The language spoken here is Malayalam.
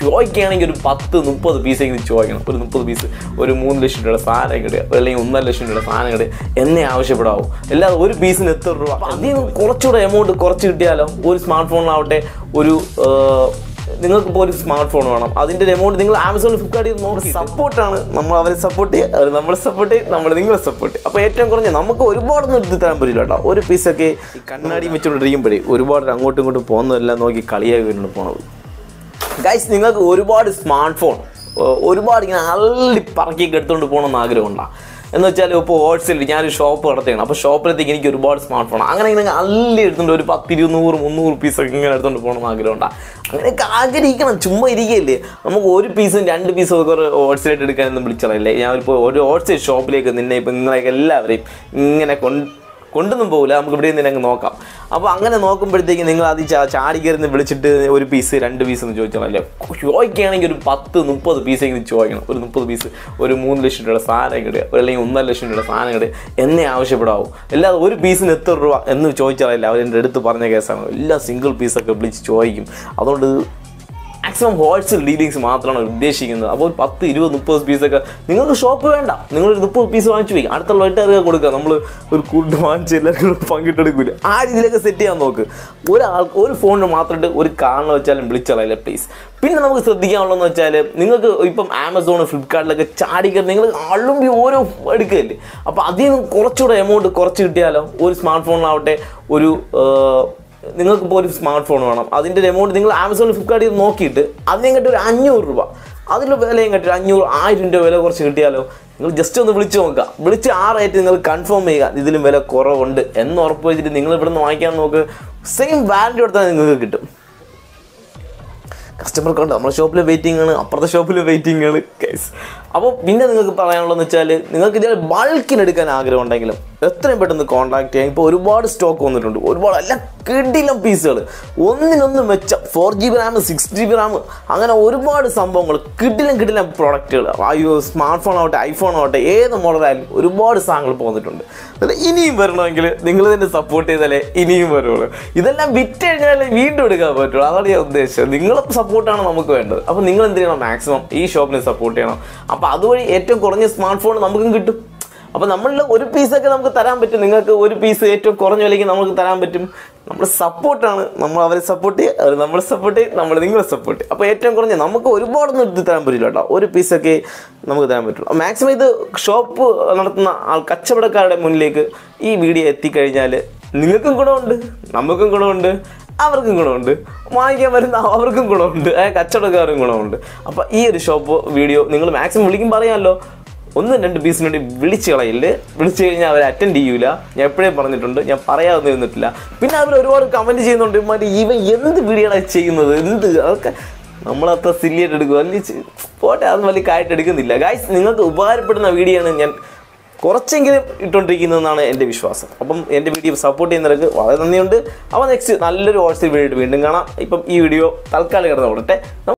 ചോദിക്കുകയാണെങ്കിൽ ഒരു പത്ത് മുപ്പത് പീസെങ്കിലും ചോദിക്കണം ഒരു മുപ്പത് പീസ് ഒരു മൂന്ന് ലക്ഷം രൂപയുടെ സാധനം കിട്ടുക അല്ലെങ്കിൽ ഒന്നര ലക്ഷം രൂപയുടെ സാധനം കിട്ടുക എന്നേ ആവശ്യപ്പെടാവും അല്ലാതെ ഒരു പീസിന് എത്ര രൂപ അതിൽ നിന്ന് കുറച്ചുകൂടെ എമൗണ്ട് കുറച്ച് കിട്ടിയാലോ ഒരു സ്മാർട്ട് ഫോണിലാവട്ടെ ഒരു നിങ്ങൾക്കിപ്പോൾ ഒരു സ്മാർട്ട് ഫോൺ വേണം അതിൻ്റെ എമൗണ്ട് നിങ്ങൾ ആമസോണിൽ ഫ്ലിപ്കാർട്ടിൽ നോക്കി സപ്പോർട്ടാണ് നമ്മൾ അവരെ സപ്പോർട്ട് ചെയ്യുക അവർ നമ്മളെ സപ്പോർട്ട് ചെയ്യും നമ്മൾ നിങ്ങളെ സപ്പോർട്ട് ചെയ്യും അപ്പോൾ ഏറ്റവും കുറഞ്ഞ നമുക്ക് ഒരുപാടൊന്നും എടുത്ത് തരാൻ പറ്റില്ല കേട്ടോ ഒരു പീസൊക്കെ ഈ കണ്ണാടി വെച്ചുകൊണ്ടിരിക്കുമ്പോഴേ ഒരുപാട് അങ്ങോട്ടും ഇങ്ങോട്ടും പോകുന്നതെല്ലാം നോക്കി കളിയായി വരുന്നുണ്ട് പോണത് ഗൈസ് നിങ്ങൾക്ക് ഒരുപാട് സ്മാർട്ട് ഫോൺ ഒരുപാട് ഇങ്ങനെ അള്ളി പറക്കിയൊക്കെ എടുത്തുകൊണ്ട് പോകണമെന്ന് ആഗ്രഹമുണ്ടാണ് എന്ന് വെച്ചാൽ ഇപ്പോൾ ഹോൾസെയിൽ ഞാനൊരു ഷോപ്പ് നടത്തുകയാണ് അപ്പോൾ ഷോപ്പിലത്തേക്ക് എനിക്ക് ഒരുപാട് സ്മാർട്ട് ഫോൺ അങ്ങനെ ഇങ്ങനെ അള്ളി എടുത്തുകൊണ്ട് ഒരു പത്ത് ഇരുന്നൂറ് മുന്നൂറ് പീസൊക്കെ ഇങ്ങനെ എടുത്തുകൊണ്ട് പോകണമെന്ന് ആഗ്രഹമുണ്ടാണ് അങ്ങനെയൊക്കെ ആഗ്രഹിക്കണം ചുമ്മാ ഇരിക്കുകയല്ലേ നമുക്ക് ഒരു പീസും രണ്ട് പീസും ഒക്കെ ഒരു ഹോൾസെയിലായിട്ട് എടുക്കാനൊന്നും വിളിച്ചറിയില്ലേ ഞാനിപ്പോൾ ഒരു ഹോൾസെയിൽ ഷോപ്പിലേക്ക് നിന്നെ ഇപ്പം നിങ്ങളെയൊക്കെ എല്ലാവരെയും ഇങ്ങനെ കൊണ്ട് കൊണ്ടൊന്നും പോകില്ല നമുക്ക് ഇവിടെ നിന്ന് അങ്ങ് നോക്കാം അപ്പോൾ അങ്ങനെ നോക്കുമ്പോഴത്തേക്ക് നിങ്ങൾ അത് ചാ- ചാടി കയറുന്ന വിളിച്ചിട്ട് ഒരു പീസ് രണ്ട് പീസ് എന്ന് ചോദിച്ചാലല്ലേ ചോദിക്കുകയാണെങ്കിൽ ഒരു പത്ത് മുപ്പത് പീസെങ്കിലും ചോദിക്കണം ഒരു മുപ്പത് പീസ് ഒരു മൂന്ന് ലക്ഷം രൂപയുടെ സാധനം കിട്ടുക അല്ലെങ്കിൽ ഒന്നര ലക്ഷം രൂപയുടെ സാധനം കിട്ടുക എന്നേ ആവശ്യപ്പെടാവും അല്ലാതെ ഒരു പീസിന് എത്ര രൂപ എന്ന് ചോദിച്ചാലല്ലേ അവരെൻ്റെ അടുത്ത് പറഞ്ഞ കേസാണ് എല്ലാം സിംഗിൾ പീസൊക്കെ വിളിച്ച് ചോദിക്കും അതുകൊണ്ട് മാക്സിമം ഹോൾസെയിൽ ഡീലിങ്സ് മാത്രമാണ് ഉദ്ദേശിക്കുന്നത് അപ്പോൾ ഒരു പത്ത് ഇരുപത് മുപ്പത് പീസൊക്കെ നിങ്ങൾക്ക് ഷോപ്പ് വേണ്ട നിങ്ങളൊരു മുപ്പത് പീസ് വാങ്ങിച്ചു പോയി അടുത്തുള്ള വീട്ടുകാർക്ക് കൊടുക്കുക നമ്മൾ ഒരു കൂട്ട് വാങ്ങിച്ച് എല്ലാവർക്കും കൂടെ പങ്കിട്ടെടുക്കില്ല ആ രീതിയിലൊക്കെ സെറ്റ് ചെയ്യാൻ നോക്ക് ഒരാൾ ഒരു ഫോണിന് മാത്രമായിട്ട് ഒരു കാരണം വെച്ചാലും വിളിച്ചളയില്ല പ്ലീസ് പിന്നെ നമുക്ക് ശ്രദ്ധിക്കാനുള്ളതെന്ന് വെച്ചാൽ നിങ്ങൾക്ക് ഇപ്പം ആമസോൺ ഫ്ലിപ്കാർട്ടിലൊക്കെ ചാടിക്കറി നിങ്ങൾ അള്ളുമ്പി ഓരോ എടുക്കുകയല്ലേ അപ്പോൾ അതിൽ നിന്ന് കുറച്ചുകൂടെ എമൗണ്ട് കുറച്ച് കിട്ടിയാലോ ഒരു സ്മാർട്ട് ഫോണിലാവട്ടെ ഒരു നിങ്ങൾക്ക് ഇപ്പോൾ ഒരു സ്മാർട്ട് ഫോൺ വേണം അതിൻ്റെ എമൗണ്ട് നിങ്ങൾ ആമസോണിൽ ഫ്ലിപ്കാർട്ടിൽ നോക്കിയിട്ട് അതിനെ കണ്ടി ഒരു അഞ്ഞൂറ് രൂപ അതിൻ്റെ വിലയും കണ്ടി ഒരു അഞ്ഞൂറ് ആയിരം രൂപ വില കുറച്ച് കിട്ടിയാലോ നിങ്ങൾ ജസ്റ്റ് ഒന്ന് വിളിച്ച് നോക്കുക വിളിച്ച് ആ റേറ്റ് നിങ്ങൾ കൺഫേം ചെയ്യുക ഇതിലും വില കുറവുണ്ട് എന്ന് ഉറപ്പ് വെച്ചിട്ട് നിങ്ങൾ ഇവിടെ നിന്ന് വാങ്ങിക്കാൻ നോക്ക് സെയിം വാറൻറ്റി കൊടുത്താൽ നിങ്ങൾക്ക് കിട്ടും കസ്റ്റമർക്ക് ഉണ്ട് നമ്മുടെ ഷോപ്പിൽ വെയിറ്റിംഗ് ആണ് അപ്പുറത്തെ ഷോപ്പിൽ വെയിറ്റിംഗ് ആണ് കേസ് അപ്പോൾ പിന്നെ നിങ്ങൾക്ക് പറയാനുള്ളതെന്ന് വെച്ചാൽ നിങ്ങൾക്ക് ഇതിൽ ബൾക്കിന് എടുക്കാൻ ആഗ്രഹം ഉണ്ടെങ്കിലും എത്രയും പെട്ടെന്ന് കോൺടാക്ട് ചെയ്യാം ഇപ്പോൾ ഒരുപാട് സ്റ്റോക്ക് വന്നിട്ടുണ്ട് ഒരുപാട് എല്ലാം കിടിലം പീസുകൾ ഒന്നിനൊന്ന് മെച്ചം four G B RAM six G B RAM അങ്ങനെ ഒരുപാട് സംഭവങ്ങൾ കിടിലം കിടിലം പ്രോഡക്റ്റുകൾ അയ്യോ സ്മാർട്ട് ഫോൺ ആവട്ടെ ഐഫോൺ ആവട്ടെ ഏത് മോഡലായാലും ഒരുപാട് സാധനങ്ങൾ പോന്നിട്ടുണ്ട് അതിൽ ഇനിയും വരണമെങ്കിൽ നിങ്ങൾ തന്നെ സപ്പോർട്ട് ചെയ്താലേ ഇനിയും വരുള്ളൂ ഇതെല്ലാം വിറ്റ് കഴിഞ്ഞാലേ വീണ്ടും എടുക്കാൻ പറ്റുള്ളൂ അതാണ് ഞാൻ ഉദ്ദേശിച്ചത് നിങ്ങളെ സപ്പോർട്ടാണ് നമുക്ക് വേണ്ടത് അപ്പോൾ നിങ്ങൾ എന്ത് ചെയ്യണം മാക്സിമം ഈ ഷോപ്പിനെ സപ്പോർട്ട് ചെയ്യണം അപ്പോൾ അതുവഴി ഏറ്റവും കുറഞ്ഞ സ്മാർട്ട് ഫോൺ നമുക്കും കിട്ടും അപ്പോൾ നമ്മളിൽ ഒരു പീസൊക്കെ നമുക്ക് തരാൻ പറ്റും നിങ്ങൾക്ക് ഒരു പീസ് ഏറ്റവും കുറഞ്ഞ വിലയ്ക്ക് നമുക്ക് തരാൻ പറ്റും നമ്മൾ സപ്പോർട്ടാണ് നമ്മൾ അവരെ സപ്പോർട്ട് ചെയ്യുക അവർ നമ്മളെ സപ്പോർട്ട് ചെയ്യും നമ്മൾ നിങ്ങളെ സപ്പോർട്ട് ചെയ്യും അപ്പോൾ ഏറ്റവും കുറഞ്ഞ നമുക്ക് ഒരുപാടൊന്നും എടുത്ത് തരാൻ പറ്റില്ല കേട്ടോ ഒരു പീസൊക്കെ നമുക്ക് തരാൻ പറ്റുള്ളൂ മാക്സിമം ഇത് ഷോപ്പ് നടത്തുന്ന ആൾ കച്ചവടക്കാരുടെ മുന്നിലേക്ക് ഈ വീഡിയോ എത്തിക്കഴിഞ്ഞാൽ നിങ്ങൾക്കും ഗുണമുണ്ട് നമുക്കും ഗുണമുണ്ട് അവർക്കും ഗുണമുണ്ട് വാങ്ങിക്കാൻ വരുന്ന അവർക്കും ഗുണമുണ്ട് ഏ, കച്ചവടക്കാർക്കും ഗുണമുണ്ട് അപ്പോൾ ഈ ഒരു ഷോപ്പ് വീഡിയോ നിങ്ങൾ മാക്സിമം വിളിക്കും പറയാമല്ലോ ഒന്നും രണ്ട് പീസിന് വേണ്ടി വിളിച്ച് കളയില്ല വിളിച്ചു കഴിഞ്ഞാൽ അവർ അറ്റൻഡ് ചെയ്യൂല ഞാൻ എപ്പോഴേ പറഞ്ഞിട്ടുണ്ട് ഞാൻ പറയാതെ നിന്നിട്ടില്ല പിന്നെ അവർ ഒരുപാട് കമൻറ്റ് ചെയ്യുന്നുണ്ട് മറ്റേ ഇവൻ എന്ത് വീഡിയോയാണ് ചെയ്യുന്നത് എന്ത് അതൊക്കെ നമ്മളത്ര സില്ലിയായിട്ട് എടുക്കും വലിയ ചി- പോട്ടെ അതൊന്നും വലിയ കാര്യമായിട്ട് എടുക്കുന്നില്ല ഗായ്സ് നിങ്ങൾക്ക് ഉപകാരപ്പെടുന്ന വീഡിയോ ആണ് ഞാൻ കുറച്ചെങ്കിലും ഇട്ടുകൊണ്ടിരിക്കുന്നതെന്നാണ് എൻ്റെ വിശ്വാസം അപ്പം എൻ്റെ വീഡിയോ സപ്പോർട്ട് ചെയ്യുന്നവർക്ക് വളരെ നന്ദിയുണ്ട് അപ്പോൾ നെക്സ്റ്റ് നല്ലൊരു വാട്സപ്പ് വീഡിയോ വീണ്ടും കാണാം ഇപ്പം ഈ വീഡിയോ തൽക്കാലം കിടന്നു കൊടുട്ടെ